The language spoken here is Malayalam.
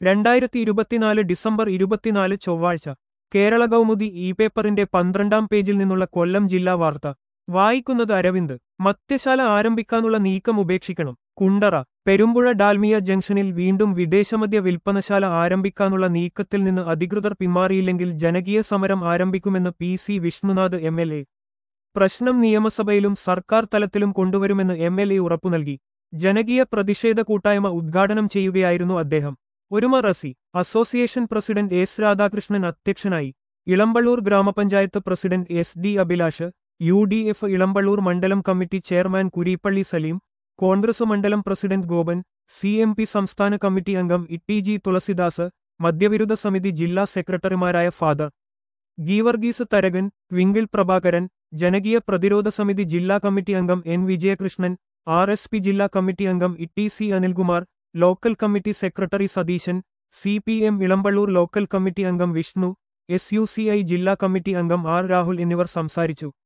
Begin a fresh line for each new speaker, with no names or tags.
രണ്ടായിരത്തി ഇരുപത്തിനാല് ഡിസംബർ ഇരുപത്തിനാല് ചൊവ്വാഴ്ച കേരള കൗമുദി ഇ പേപ്പറിന്റെ പന്ത്രണ്ടാം പേജിൽ നിന്നുള്ള കൊല്ലം ജില്ലാ വാർത്ത വായിക്കുന്നത് അരവിന്ദ് മദ്യശാല ആരംഭിക്കാനുള്ള നീക്കം ഉപേക്ഷിക്കണം കുണ്ടറ പെരുമ്പുഴ ഡാൽമിയ ജംഗ്ഷനിൽ വീണ്ടും വിദേശമദ്യ വിൽപ്പനശാല ആരംഭിക്കാനുള്ള നീക്കത്തിൽ നിന്ന് അധികൃതർ പിന്മാറിയില്ലെങ്കിൽ ജനകീയ സമരം ആരംഭിക്കുമെന്ന് P C Vishnunath M L A പ്രശ്നം നിയമസഭയിലും സർക്കാർ തലത്തിലും കൊണ്ടുവരുമെന്ന് എം എൽ എ ഉറപ്പു നൽകി ജനകീയ പ്രതിഷേധ കൂട്ടായ്മ ഉദ്ഘാടനം ചെയ്യുകയായിരുന്നു അദ്ദേഹം ഒരുമ റസി അസോസിയേഷൻ പ്രസിഡന്റ് എസ് രാധാകൃഷ്ണൻ അധ്യക്ഷനായി ഇളമ്പള്ളൂർ ഗ്രാമപഞ്ചായത്ത് president S D Abhilash U D F Elampalloor മണ്ഡലം കമ്മിറ്റി ചെയർമാൻ കുരീപ്പള്ളി സലീം കോൺഗ്രസ് മണ്ഡലം president Gopan C M P സംസ്ഥാന കമ്മിറ്റി അംഗം ഇട്ടി ജി തുളസിദാസ് മദ്യവിരുദ്ധ സമിതി ജില്ലാ സെക്രട്ടറിമാരായ ഫാദർ ഗീവർഗീസ് തരകൻ വിങ്കിൾ പ്രഭാകരൻ ജനകീയ പ്രതിരോധ സമിതി ജില്ലാ കമ്മിറ്റി അംഗം N Vijayakrishnan R S P ജില്ലാ കമ്മിറ്റി അംഗം Itty C Anilkumar local committee secretary Satheesan C P M Elampalloor local committee അംഗം Vishnu S U C I ജില്ലാ കമ്മിറ്റി അംഗം ആർ രാഹുൽ എന്നിവർ സംസാരിച്ചു